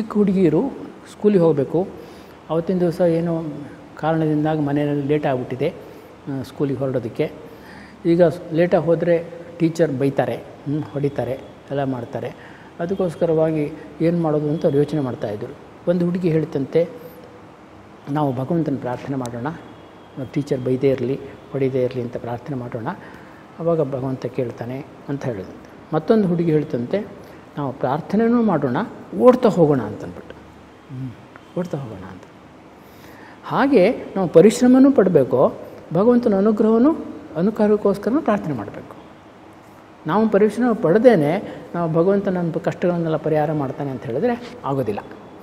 ಚಿಕ್ಕ ಹುಡುಗಿಯರು ಸ್ಕೂಲಿಗೆ ಹೋಗಬೇಕು ಅವತ್ತಿನ ದಿವಸ ಏನೋ ಕಾರಣದಿಂದಾಗಿ ಮನೆಯಲ್ಲಿ ಲೇಟ್ ಆಗಿಬಿಟ್ಟಿದೆ ಸ್ಕೂಲಿಗೆ ಹೊರಡೋದಕ್ಕೆ ಈಗ ಲೇಟಾಗಿ ಹೋದರೆ ಟೀಚರ್ ಬೈತಾರೆ ಹ್ಮ್, ಹೊಡಿತಾರೆ ಎಲ್ಲ ಮಾಡ್ತಾರೆ ಅದಕ್ಕೋಸ್ಕರವಾಗಿ ಏನು ಮಾಡೋದು ಅಂತ ಅವ್ರು ಯೋಚನೆ ಮಾಡ್ತಾಯಿದ್ರು ಒಂದು ಹುಡುಗಿ ಹೇಳ್ತಂತೆ ನಾವು ಭಗವಂತನ ಪ್ರಾರ್ಥನೆ ಮಾಡೋಣ ಟೀಚರ್ ಬೈದೇ ಇರಲಿ ಹೊಡಿದೇ ಇರಲಿ ಅಂತ ಪ್ರಾರ್ಥನೆ ಮಾಡೋಣ ಆವಾಗ ಭಗವಂತ ಕೇಳ್ತಾನೆ ಅಂತ ಹೇಳಿದಂತೆ ಮತ್ತೊಂದು ಹುಡುಗಿ ಹೇಳ್ತಂತೆ ನಾವು ಪ್ರಾರ್ಥನೆನೂ ಮಾಡೋಣ ಓಡ್ತಾ ಹೋಗೋಣ ಅಂತಂದ್ಬಿಟ್ಟು ಹ್ಮ್, ಓಡ್ತಾ ಹೋಗೋಣ ಅಂತ ಹಾಗೆ ನಾವು ಪರಿಶ್ರಮನೂ ಪಡಬೇಕು ಭಗವಂತನ ಅನುಗ್ರಹವನ್ನು ಅನುಗ್ರಹಕ್ಕೋಸ್ಕರ ಪ್ರಾರ್ಥನೆ ಮಾಡಬೇಕು ನಾವು ಪರಿಶ್ರಮ ಪಡೆದೇನೆ ನಾವು ಭಗವಂತ ನನ್ನ ಕಷ್ಟಗಳನ್ನೆಲ್ಲ ಪರಿಹಾರ ಮಾಡ್ತಾನೆ ಅಂತ ಹೇಳಿದ್ರೆ ಆಗೋದಿಲ್ಲ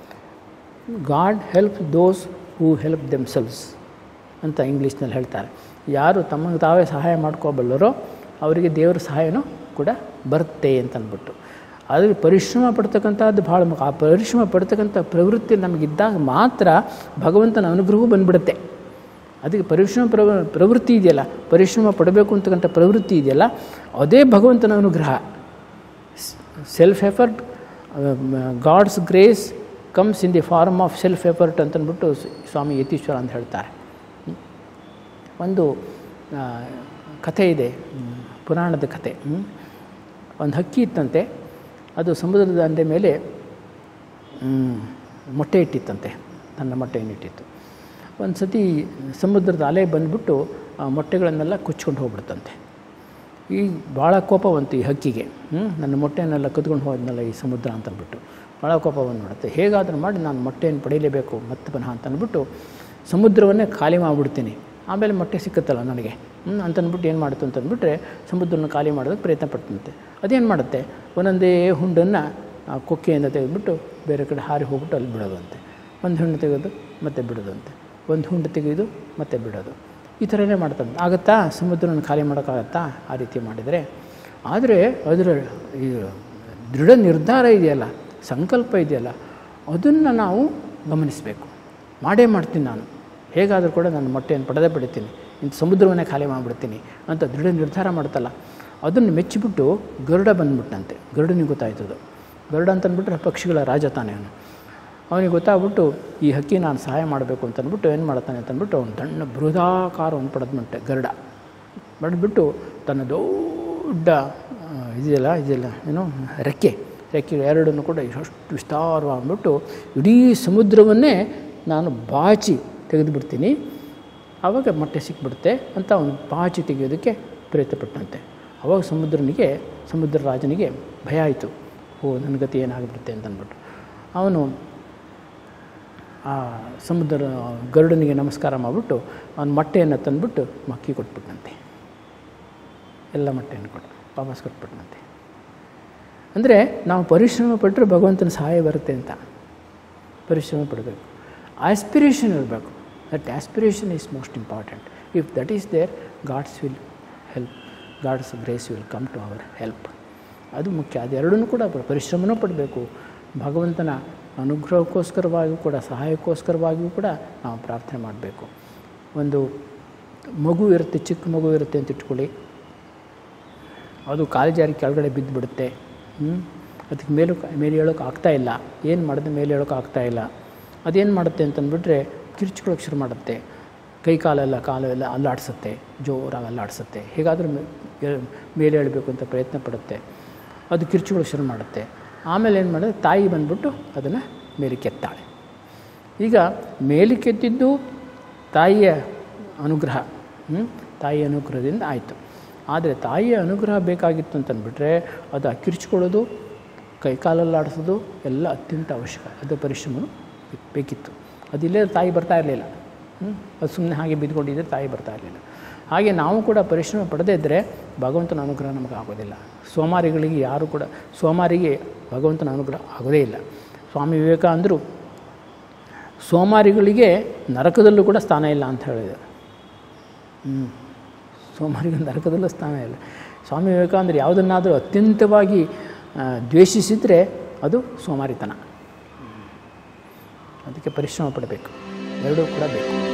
God help those who help themselves ಅಂತ ಇಂಗ್ಲೀಷ್ನಲ್ಲಿ ಹೇಳ್ತಾರೆ ಯಾರು ತಮಗೆ ತಾವೇ ಸಹಾಯ ಮಾಡ್ಕೋಬಲ್ಲರೋ ಅವರಿಗೆ ದೇವರ ಸಹಾಯನೂ ಕೂಡ ಬರುತ್ತೆ ಅಂತ ಅಂದ್ಬಿಟ್ಟು ಆದರೆ ಪರಿಶ್ರಮ ಪಡ್ತಕ್ಕಂಥದ್ದು ಭಾಳ ಮುಖ್ಯ. ಆ ಪರಿಶ್ರಮ ಪಡ್ತಕ್ಕಂಥ ಪ್ರವೃತ್ತಿ ನಮಗಿದ್ದಾಗ ಮಾತ್ರ ಭಗವಂತನ ಅನುಗ್ರಹವೂ ಬಂದ್ಬಿಡುತ್ತೆ ಅದಕ್ಕೆ ಪರಿಶ್ರಮ ಪ್ರವ ಪ್ರವೃತ್ತಿ ಇದೆಯಲ್ಲ ಪರಿಶ್ರಮ ಪಡಬೇಕು ಅಂತಕ್ಕಂಥ ಪ್ರವೃತ್ತಿ ಇದೆಯಲ್ಲ ಅದೇ ಭಗವಂತನ ಅನುಗ್ರಹ self effort God's grace comes in the form of self effort ಅಂತಂದ್ಬಿಟ್ಟು ಸ್ವಾಮಿ ಯತೀಶ್ವರ ಅಂತ ಹೇಳ್ತಾರೆ ಹ್ಮ್. ಒಂದು ಆ, ಕಥೆ ಇದೆ ಹ್ಮ್, ಪುರಾಣದ ಕಥೆ ಹ್ಮ್. ಒಂದು ಹಕ್ಕಿ ಇತ್ತಂತೆ ಅದು ಸಮುದ್ರದ ದಂಡೆ ಮೇಲೆ ಹ್ಮ್, ಮೊಟ್ಟೆ ಇಟ್ಟಿತ್ತಂತೆ ತನ್ನ ಮೊಟ್ಟೆಯನ್ನು ಇಟ್ಟಿತ್ತು ಒಂದು ಸತಿ ಸಮುದ್ರದ ಅಲೆ ಬಂದುಬಿಟ್ಟು ಆ ಮೊಟ್ಟೆಗಳನ್ನೆಲ್ಲ ಕುಚ್ಕೊಂಡು ಹೋಗ್ಬಿಡ್ತಂತೆ ಈ ಭಾಳ ಕೋಪವಂತು ಈ ಹಕ್ಕಿಗೆ ಹ್ಮ್? ನನ್ನ ಮೊಟ್ಟೆಯನ್ನೆಲ್ಲ ಕದ್ಕೊಂಡು ಹೋದ್ನಲ್ಲ ಈ ಸಮುದ್ರ ಅಂತ ಅಂದ್ಬಿಟ್ಟು ಭಾಳ ಕೋಪ ಬಂದ್ಬಿಡುತ್ತೆ ಹೇಗಾದರೂ ಮಾಡಿ ನಾನು ಮೊಟ್ಟೆಯನ್ನು ಪಡೀಲೇಬೇಕು ಮತ್ತೆ ಪುನಃ ಅಂತ ಅಂದ್ಬಿಟ್ಟು ಸಮುದ್ರವನ್ನೇ ಖಾಲಿ ಮಾಡಿಬಿಡ್ತೀನಿ ಆಮೇಲೆ ಮೊಟ್ಟೆ ಸಿಕ್ಕತ್ತಲ್ಲ ನನಗೆ ಹ್ಮ್, ಅಂತ ಅಂದ್ಬಿಟ್ಟು ಏನು ಮಾಡ್ತು ಅಂತಂದ್ಬಿಟ್ರೆ ಸಮುದ್ರನ ಖಾಲಿ ಮಾಡೋದಕ್ಕೆ ಪ್ರಯತ್ನ ಪಡ್ತಂತೆ ಅದೇನು ಮಾಡುತ್ತೆ ಒಂದೊಂದೇ ಹುಂಡನ್ನು ಆ ಕೊಕ್ಕೆಯಿಂದ ತೆಗೆದುಬಿಟ್ಟು ಬೇರೆ ಕಡೆ ಹಾರಿ ಹೋಗ್ಬಿಟ್ಟು ಅಲ್ಲಿ ಬಿಡೋದಂತೆ ಒಂದು ಹುಣ್ಣು ತೆಗೆದು ಮತ್ತೆ ಬಿಡೋದಂತೆ ಒಂದು ಹುಂಡು ತೆಗೆದು ಮತ್ತೆ ಬಿಡೋದು ಈ ಥರನೇ ಮಾಡ್ತಾನೆ ಆಗುತ್ತಾ ಸಮುದ್ರನ ಖಾಲಿ ಮಾಡೋಕ್ಕಾಗತ್ತಾ ಆ ರೀತಿ ಮಾಡಿದರೆ ಆದರೆ ಅದರ ಈ ದೃಢ ನಿರ್ಧಾರ ಇದೆಯಲ್ಲ ಸಂಕಲ್ಪ ಇದೆಯಲ್ಲ ಅದನ್ನು ನಾವು ಗಮನಿಸಬೇಕು ಮಾಡೇ ಮಾಡ್ತೀನಿ ನಾನು ಹೇಗಾದರೂ ಕೂಡ ನನ್ನ ಮೊಟ್ಟೆಯನ್ನು ಪಡೆದೇ ಪಡಿತೀನಿ ಇಂಥ ಸಮುದ್ರವನ್ನೇ ಖಾಲಿ ಮಾಡಿಬಿಡ್ತೀನಿ ಅಂತ ದೃಢ ನಿರ್ಧಾರ ಮಾಡ್ತಲ್ಲ ಅದನ್ನು ಮೆಚ್ಚಿಬಿಟ್ಟು ಗರುಡ ಬಂದ್ಬಿಟ್ಟಂತೆ ಗರುಡನಿಗೆ ಗೊತ್ತಾಯ್ತದು ಗರುಡ ಅಂತಂದ್ಬಿಟ್ರೆ ಪಕ್ಷಿಗಳ ರಾಜ ತಾನೇ ಅವನು ಅವನಿಗೆ ಗೊತ್ತಾಗ್ಬಿಟ್ಟು ಈ ಹಕ್ಕಿ ನಾನು ಸಹಾಯ ಮಾಡಬೇಕು ಅಂತ ಅಂದ್ಬಿಟ್ಟು ಏನು ಮಾಡ್ತಾನೆ ಅಂತಂದ್ಬಿಟ್ಟು ಅವ್ನು ದಣ್ಣ ಬೃಹದಾಕಾರವನ್ನು ಪಡೆದ್ಬಿಟ್ಟೆ ಗರುಡ ಪಡೆದ್ಬಿಟ್ಟು ತನ್ನ ದೊಡ್ಡ ಆ, ಇದೆಯಲ್ಲ ಇದೆಯಲ್ಲ ಏನು ರೆಕ್ಕೆ ರೆಕ್ಕೆ ಎರಡನ್ನು ಕೂಡ ಎಷ್ಟು ವಿಸ್ತಾರವಾಗ್ಬಿಟ್ಟು ಇಡೀ ಸಮುದ್ರವನ್ನೇ ನಾನು ಬಾಚಿ ತೆಗೆದುಬಿಡ್ತೀನಿ ಆವಾಗ ಮೊಟ್ಟೆ ಸಿಕ್ಬಿಡುತ್ತೆ ಅಂತ ಅವನು ಬಾಚಿ ತೆಗೆಯೋದಕ್ಕೆ ಪ್ರಯತ್ನಪಟ್ಟಂತೆ ಅವಾಗ ಸಮುದ್ರನಿಗೆ ಸಮುದ್ರ ರಾಜನಿಗೆ ಭಯ ಆಯಿತು ಓ ನನ್ನ ಗತಿ ಏನಾಗ್ಬಿಡುತ್ತೆ ಅಂತ ಅಂದ್ಬಿಟ್ಟು ಅವನು ಆ ಸಮುದ್ರ ಗರುಡನಿಗೆ ನಮಸ್ಕಾರ ಮಾಡಿಬಿಟ್ಟು ಅವನ ಮೊಟ್ಟೆಯನ್ನು ತಂದುಬಿಟ್ಟು ಮಕ್ಕಿ ಕೊಟ್ಬಿಟ್ಟಂತೆ ಎಲ್ಲ ಮೊಟ್ಟೆಯನ್ನು ಕೊಟ್ಟು ವಾಪಸ್ ಕೊಟ್ಬಿಟ್ಟಂತೆ ಅಂದರೆ ನಾವು ಪರಿಶ್ರಮ ಪಟ್ಟರೆ ಭಗವಂತನ ಸಹಾಯ ಬರುತ್ತೆ ಅಂತ ಪರಿಶ್ರಮ ಪಡಬೇಕು ಆಸ್ಪಿರೇಷನ್ ಇರಬೇಕು that aspiration is most important if that is there God's will help God's grace will come to our help ಅದು ಮುಖ್ಯ ಅದೆರಡನ್ನೂ ಕೂಡ ಪ- ಪರಿಶ್ರಮನೂ ಪಡಬೇಕು ಭಗವಂತನ ಅನುಗ್ರಹಕ್ಕೋಸ್ಕರವಾಗಿಯೂ ಕೂಡ ಸಹಾಯಕ್ಕೋಸ್ಕರವಾಗಿಯೂ ಕೂಡ ನಾವು ಪ್ರಾರ್ಥನೆ ಮಾಡಬೇಕು ಒಂದು ಮಗು ಇರುತ್ತೆ ಚಿಕ್ಕ ಮಗು ಇರುತ್ತೆ ಅಂತ ಇಟ್ಕೊಳ್ಳಿ ಅದು ಕಾಲು ಜಾರಿ ಕೆಳಗಡೆ ಬಿದ್ದುಬಿಡುತ್ತೆ ಅದಕ್ಕೆ ಮೇಲೂ ಮೇಲೆ ಹೇಳೋಕೆ ಆಗ್ತಾ ಇಲ್ಲ ಏನು ಮಾಡಿದ್ರೆ ಮೇಲೆ ಹೇಳೋಕೆ ಆಗ್ತಾ ಇಲ್ಲ ಅದೇನು ಮಾಡುತ್ತೆ ಅಂತಂದ್ಬಿಟ್ರೆ ಕಿರ್ಚ್ಕೊಳ್ಳೋಕೆ ಶುರು ಮಾಡುತ್ತೆ ಕೈ ಕಾಲೆಲ್ಲ ಕಾಲು ಎಲ್ಲ ಅಲ್ಲಾಡಿಸುತ್ತೆ ಜೋರಾಗಿ ಅಲ್ಲಾಡಿಸುತ್ತೆ ಹೇಗಾದರೂ ಮೇಲೆ ಹೇಳಬೇಕು ಅಂತ ಪ್ರಯತ್ನ ಪಡುತ್ತೆ ಅದು ಕಿರ್ಚ್ಕೊಳ್ಳೋಕೆ ಶುರು ಮಾಡುತ್ತೆ ಆಮೇಲೆ ಏನು ಮಾಡಿದ್ರೆ ತಾಯಿ ಬಂದ್ಬಿಟ್ಟು ಅದನ್ನು ಮೇಲೆ ಕೆತ್ತಾಳೆ ಈಗ ಮೇಲಕ್ಕೆತ್ತಿದ್ದು ತಾಯಿಯ ಅನುಗ್ರಹ ಹ್ಮ್? ತಾಯಿಯ ಅನುಗ್ರಹದಿಂದ ಆಯಿತು ಆದರೆ ತಾಯಿಯ ಅನುಗ್ರಹ ಬೇಕಾಗಿತ್ತು ಅಂತಂದ್ಬಿಟ್ರೆ ಅದು ಕಿರ್ಚ್ಕೊಳ್ಳೋದು ಕೈಕಾಲಲ್ಲಾಡಿಸೋದು ಎಲ್ಲ ಅತ್ಯಂತ ಅವಶ್ಯಕ ಅದು ಪರಿಶ್ರಮನು ಬೇಕಿತ್ತು ಅದಿಲ್ಲೇ ತಾಯಿ ಬರ್ತಾ ಇರಲಿಲ್ಲ ಅದು ಸುಮ್ಮನೆ ಹಾಗೆ ಬಿದ್ದುಕೊಂಡಿದ್ದರೆ ತಾಯಿ ಬರ್ತಾ ಇರಲಿಲ್ಲ ಹಾಗೆ ನಾವು ಕೂಡ ಪರಿಶ್ರಮ ಪಡೆದೇ ಇದ್ದರೆ ಭಗವಂತನ ಅನುಗ್ರಹ ನಮಗೆ ಆಗೋದಿಲ್ಲ ಸೋಮಾರಿಗಳಿಗೆ ಯಾರು ಕೂಡ ಸೋಮಾರಿಗೆ ಭಗವಂತನ ಅನುಗ್ರಹ ಆಗೋದೇ ಇಲ್ಲ ಸ್ವಾಮಿ ವಿವೇಕಾನಂದರು ಸೋಮಾರಿಗಳಿಗೆ ನರಕದಲ್ಲೂ ಕೂಡ ಸ್ಥಾನ ಇಲ್ಲ ಅಂತ ಹೇಳಿದೆ ಹ್ಞೂ ಸೋಮಾರಿಗೆ ನರಕದಲ್ಲೂ ಸ್ಥಾನ ಇಲ್ಲ ಸ್ವಾಮಿ ವಿವೇಕಾನಂದರು ಯಾವುದನ್ನಾದರೂ ಅತ್ಯಂತವಾಗಿ ಆ, ದ್ವೇಷಿಸಿದರೆ ಅದು ಸೋಮಾರಿತನ ಅದಕ್ಕೆ ಪರಿಶ್ರಮ ಪಡಬೇಕು ಎರಡೂ ಕೂಡ ಬೇಕು